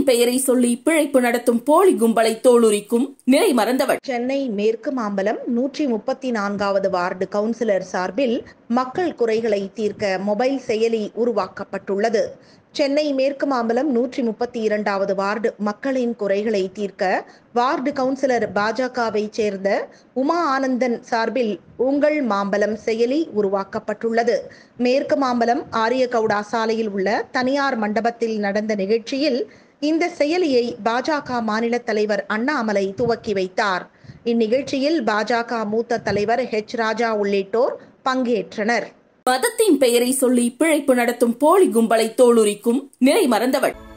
பெயரை சொல்லி பிழைப்பு நடத்தும் போலி கும்பலை தோலுரிக்கும் நிலை மறந்தவள் சென்னை மேற்கு மாம்பலம் நூற்றி முப்பத்தி நான்காவது வார்டு கவுன்சிலர் சார்பில் மக்கள் குறைகளை தீர்க்க மொபைல் செயலி உருவாக்கப்பட்டுள்ளது சென்னை மேற்கு மாம்பலம் நூற்றி முப்பத்தி இரண்டாவது வார்டு மக்களின் குறைகளை தீர்க்க வார்டு கவுன்சிலர் பாஜகவை சேர்ந்த உமா ஆனந்தன் சார்பில் உங்கள் மாம்பலம் செயலி உருவாக்கப்பட்டுள்ளது மேற்கு மாம்பலம் ஆரியகவுடா சாலையில் உள்ள தனியார் மண்டபத்தில் நடந்த நிகழ்ச்சியில் இந்த செயலியை பாஜக மாநில தலைவர் அண்ணாமலை துவக்கி வைத்தார் இந்நிகழ்ச்சியில் பாஜக மூத்த தலைவர் ஹெச் ராஜா உள்ளிட்டோர் பங்கேற்றனர் மதத்தின் பெயரை சொல்லி பிழைப்பு நடத்தும் போலி கும்பலை தோலுரிக்கும் நிலை மறந்தவள்